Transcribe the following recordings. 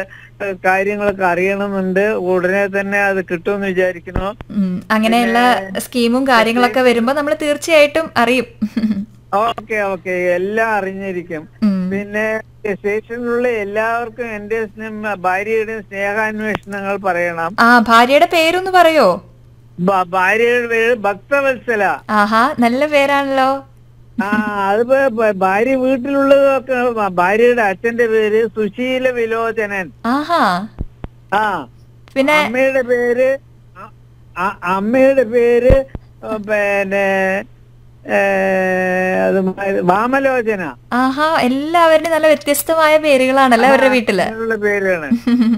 ഏഹ്, കാര്യങ്ങളൊക്കെ അറിയണമെന്നുണ്ട് ഉടനെ തന്നെ അത് കിട്ടുമെന്ന് വിചാരിക്കുന്നു ഉം, അങ്ങനെയുള്ള സ്കീമും കാര്യങ്ങളൊക്കെ വരുമ്പോ നമ്മൾ തീർച്ചയായിട്ടും അറിയും ഓക്കെ ഓക്കെ എല്ലാം അറിഞ്ഞിരിക്കും ഉം. പിന്നെ സ്റ്റേഷനിലുള്ള എല്ലാവർക്കും എന്റെ സ്നേഹ ഭാര്യയുടെയും സ്നേഹാന്വേഷണങ്ങൾ പറയണം ആ ഭാര്യയുടെ പേരൊന്ന് പറയോ ഭ- ഭാര്യയുടെ പേര് ഭക്തവത്സല ആഹാ നല്ല പേരാണല്ലോ ആ അതിപ്പോ ഭ- ഭാര്യ വീട്ടിലുള്ളതൊക്കെ ഭ- ഭാര്യയുടെ അച്ഛന്റെ പേര് സുശീല വിലോചനൻ ആഹാ ആ പിന്നെ അമ്മയുടെ പേര് അ- അ- അമ്മയുടെ പേര് ഏ, പിന്നെ ഏ, അത് മ- വാമലോചന ആഹാ എല്ലാവരുടെയും നല്ല വ്യത്യസ്തമായ പേരുകളാണല്ലോ അവരുടെ വീട്ടില് അങ്ങനെയുള്ള പേരാണ്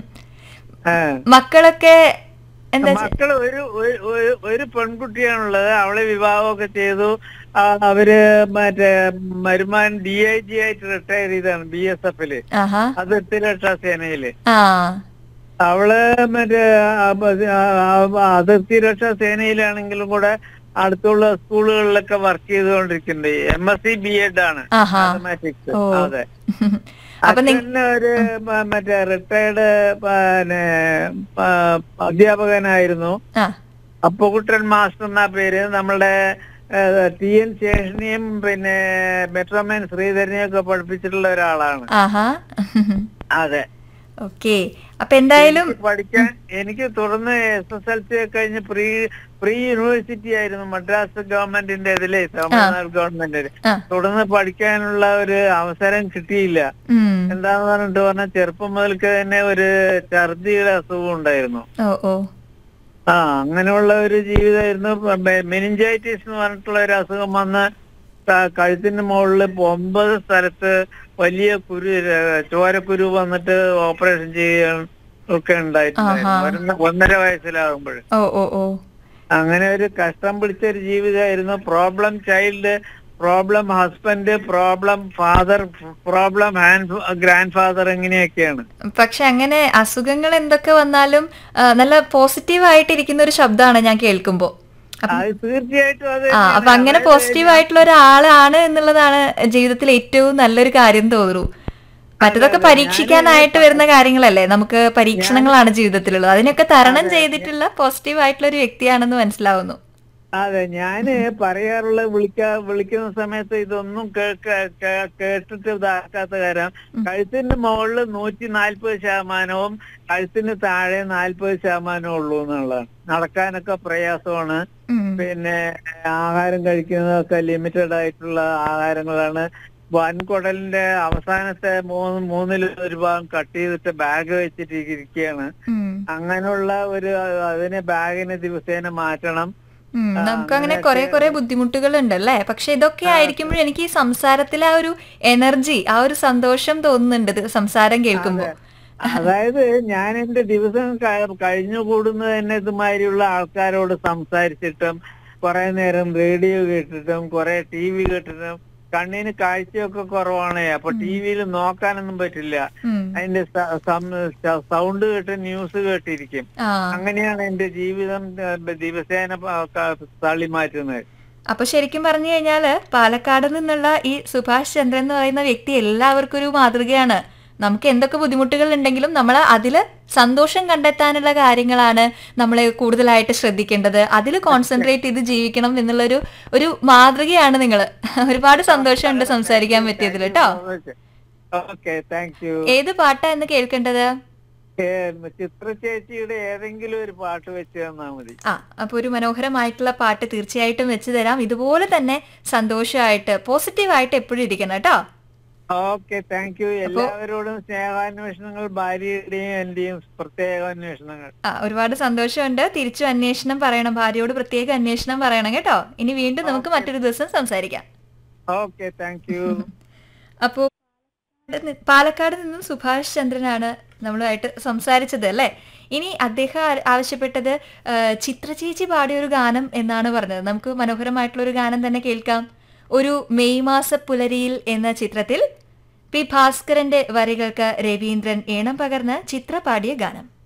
ആ. മക്കളൊക്കെ എന്താ ചെ- മക്കള് ഒരു ഒരു- ഒരു- ഒരു പെൺകുട്ടിയാണുള്ളത് അവളെ വിവാഹമൊക്കെ ചെയ്തു ആ, അവര് മറ്റേ മരുമാൻ ഡി ഐ ജി ആയിട്ട് റിട്ടയർ ചെയ്താണ് ബി എസ് എഫില് ആഹാ അതിർത്തി രക്ഷാ സേനയില് ആ അവള് മറ്റേ ആ, ആ, ആ, അതിർത്തി രക്ഷാ സേനയിലാണെങ്കിലും കൂടെ അടുത്തുള്ള സ്കൂളുകളിലൊക്കെ വർക്ക് ചെയ്തുകൊണ്ടിരിക്കുന്നുണ്ട് M S C B Ed ആണ് ആഹാ മാത്തമാറ്റിക്സ് ഓ. അതെ അപ്പൊ നി- അച്ഛന് ഒരു മ- മറ്റേ റിട്ടയർഡ് പിന്നെ പ- അധ്യാപകനായിരുന്നു ആ അപ്പുകുട്ടൻ മാസ്റ്റർ എന്നാ പേര് നമ്മളുടെ ടി എൻ ശേഷനെയും പിന്നെ മെട്രോമാൻ ശ്രീധരനെയും ഒക്കെ പഠിപ്പിച്ചിട്ടുള്ള ഒരാളാണ് ആഹാ അതെ ഓക്കെ അപ്പൊ എന്തായാലും എനിക്ക് പഠിക്കാൻ എനിക്ക് തുടർന്ന് എസ് എസ് എൽ സി കഴിഞ്ഞ് പ്രീ പ്രീ യൂണിവേഴ്സിറ്റി ആയിരുന്നു മദ്രാസ് ഗവൺമെന്റിന്റെ ഇതിലെ തമിഴ്നാട് ഗവൺമെന്റിന് ആ തുടർന്ന് പഠിക്കാനുള്ള ഒരു അവസരം കിട്ടിയില്ല ഉം എന്താന്ന് പറഞ്ഞിട്ട് പറഞ്ഞാൽ ചെറുപ്പം മുതൽക്ക് തന്നെ ഒരു ഛർദിയുടെ അസുഖം ഉണ്ടായിരുന്നു ഓ ഓ ആ അങ്ങനെയുള്ള ഒരു ജീവിതമായിരുന്നു മെനിഞ്ചൈറ്റിസ് എന്ന് പറഞ്ഞിട്ടുള്ള ഒരു അസുഖം വന്ന് ത- കഴുത്തിന് മുകളിൽ ഒമ്പത് സ്ഥലത്ത് വലിയ കുരു ര- ചോരക്കുരു വന്നിട്ട് ഓപ്പറേഷൻ ചെയ്യാൻ ഒക്കെ ഉണ്ടായിട്ടുണ്ടായിരുന്നു ആഹാ. ഒരെണ്ണ- ഒന്നര വയസ്സിലാകുമ്പോൾ ഓ ഓ ഓ അങ്ങനെ ഒരു കഷ്ടം പിടിച്ച ഒരു ജീവിതമായിരുന്നു problem child problem husband problem father problem and grandfather ഇങ്ങനെയൊക്കെയാണ് പക്ഷെ അങ്ങനെ അസുഖങ്ങൾ എന്തൊക്കെ വന്നാലും ആ, നല്ല പോസിറ്റീവ് ആയിട്ടിരിക്കുന്ന ഒരു ശബ്ദമാണ് ഞാൻ കേൾക്കുമ്പോ അപ്പൊ- അത് തീർച്ചയായിട്ടും അത് ആ അപ്പൊ തന്നെയാണ്. അങ്ങനെ അതായത് പോസിറ്റീവ് ആയിട്ടുള്ള ഒരാളാണ് എന്നുള്ളതാണ് ജീവിതത്തിൽ ഏറ്റവും നല്ലൊരു കാര്യം തോന്നുന്നു മറ്റതൊക്കെ പരീക്ഷിക്കാനായിട്ട് വരുന്ന കാര്യങ്ങളല്ലേ നമുക്ക് പരീക്ഷണങ്ങളാണ് ജീവിതത്തിലുള്ളത് അതിനൊക്കെ തരണം ചെയ്തിട്ടുള്ള പോസിറ്റീവ് ആയിട്ടുള്ള ഒരു വ്യക്തിയാണെന്ന് മനസ്സിലാവുന്നു അതെ ഞാന് പറയാറുള്ള വിളിക്കാ വിളിക്കുന്ന സമയത്ത് ഇതൊന്നും കേൾക്ക കേ- കേട്ടിട്ട് ഇതാക്കാത്ത കാര്യം കഴുത്തിന്റെ മുകളിൽ നൂറ്റി നാൽപ്പത് ശതമാനവും കഴുത്തിന് താഴെ നാൽപ്പത് ശതമാനവും ഉള്ളൂ എന്നുള്ളതാണ് നടക്കാനൊക്കെ പ്രയാസമാണ് ഉം. പിന്നെ ആഹാരം കഴിക്കുന്നതൊക്കെ ലിമിറ്റഡ് ആയിട്ടുള്ള ആഹാരങ്ങളാണ് വൻകുടലിന്റെ അവസാനത്തെ മൂന്ന് മൂന്നിൽ ഒരു ഭാഗം കട്ട് ചെയ്തിട്ട് ബാഗ് വെച്ചിട്ട് ഇരിക്കുകയാണ് ഉം. അങ്ങനെയുള്ള ഒരു അതിനെ ബാഗിനെ ദിവസേന മാറ്റണം ഉം. ആ, നമുക്ക് അങ്ങനെ അങ്ങനെയൊക്കെ കുറെ കുറെ ബുദ്ധിമുട്ടുകൾ ഉണ്ടല്ലേ പക്ഷെ ഇതൊക്കെ ആയിരിക്കുമ്പോഴും എനിക്ക് ഈ സംസാരത്തിലെ ആ ഒരു എനർജി ആ ഒരു സന്തോഷം തോന്നുന്നുണ്ട് ഇത് സംസാരം കേൾക്കുമ്പോ അതായത് ഞാൻ എന്റെ ദിവസം ക- കഴിഞ്ഞുകൂടുന്നത് തന്നെ ഇതുമാതിരിയുള്ള ആൾക്കാരോട് സംസാരിച്ചിട്ടും കുറെ നേരം റേഡിയോ കേട്ടിട്ടും കുറെ ടി വി കേട്ടിട്ടും കണ്ണിന് കാഴ്ചയൊക്കെ കുറവാണ് അപ്പൊ ടി വിയിൽ നോക്കാനൊന്നും പറ്റില്ല ഉം. അതിന്റെ സൗണ്ട് കേട്ട് ന്യൂസ് കേട്ടിരിക്കും ആ അങ്ങനെയാണ് എന്റെ ജീവിതം ഏഹ്, ദിവസേന പ- ക- തള്ളി മാറ്റുന്നത് അപ്പൊ ശരിക്കും പറഞ്ഞു കഴിഞ്ഞാല് പാലക്കാട് നിന്നുള്ള ഈ സുഭാഷ് ചന്ദ്രൻ എന്ന് പറയുന്ന വ്യക്തി എല്ലാവർക്കും ഒരു മാതൃകയാണ് നമുക്ക് എന്തൊക്കെ ബുദ്ധിമുട്ടുകൾ ഉണ്ടെങ്കിലും നമ്മൾ അതിൽ സന്തോഷം കണ്ടെത്താനുള്ള കാര്യങ്ങളാണ് നമ്മൾ കൂടുതലായിട്ട് ശ്രദ്ധിക്കേണ്ടത് അതിൽ കോൺസെൻട്രേറ്റ് ചെയ്ത് ജീവിക്കണം എന്നുള്ളൊരു ഒരു മാതൃകയാണ് നിങ്ങൾ ഒരുപാട് സന്തോഷമുണ്ട് സംസാരിക്കാൻ പറ്റിയതിൽ കേട്ടോ ഓക്കെ താങ്ക് യു ഏത് പാട്ടാ എന്ന് കേൾക്കേണ്ടത് ചിത്ര ചേച്ചിയുടെ ഏതെങ്കിലും ഒരു പാട്ട് വെച്ച് തന്നാ മതി ആ അപ്പൊ ഒരു മനോഹരമായിട്ടുള്ള പാട്ട് തീർച്ചയായിട്ടും വെച്ച് തരാം ഇതുപോലെ തന്നെ സന്തോഷമായിട്ട് പോസിറ്റീവായിട്ട് എപ്പോഴും ഇരിക്കണം കേട്ടോ ഓക്കെ താങ്ക് യു എല്ലാവരോടും സ്നേഹാന്വേഷണങ്ങൾ ഭാര്യയുടെയും എന്റെയും പ്രത്യേക അന്വേഷണങ്ങൾ ആ ഒരുപാട് സന്തോഷമുണ്ട് തിരിച്ചു അന്വേഷണം പറയണം ഭാര്യയോട് പ്രത്യേക അന്വേഷണം പറയണം കേട്ടോ ഇനി വീണ്ടും നമുക്ക് മറ്റൊരു ദിവസം സംസാരിക്കാം ഓക്കെ താങ്ക് യു അപ്പോൾ പാലക്കാട് നിന്നും സുഭാഷ് ചന്ദ്രനാണ് നമ്മളുമായിട്ട് സംസാരിച്ചത് അല്ലേ ഇനി അദ്ദേഹം ആ- ആവശ്യപ്പെട്ടത് ആ, ചിത്ര ചേച്ചി പാടിയ ഒരു ഗാനം എന്നാണ് പറഞ്ഞത് നമുക്ക് മനോഹരമായിട്ടുള്ള ഒരു ഗാനം തന്നെ കേൾക്കാം ഒരു മെയ് മാസ പുലരിയിൽ എന്ന ചിത്രത്തിൽ പി ഭാസ്കരന്റെ വരികൾക്ക് രവീന്ദ്രൻ ഈണം പകർന്ന് ചിത്ര പാടിയ ഗാനം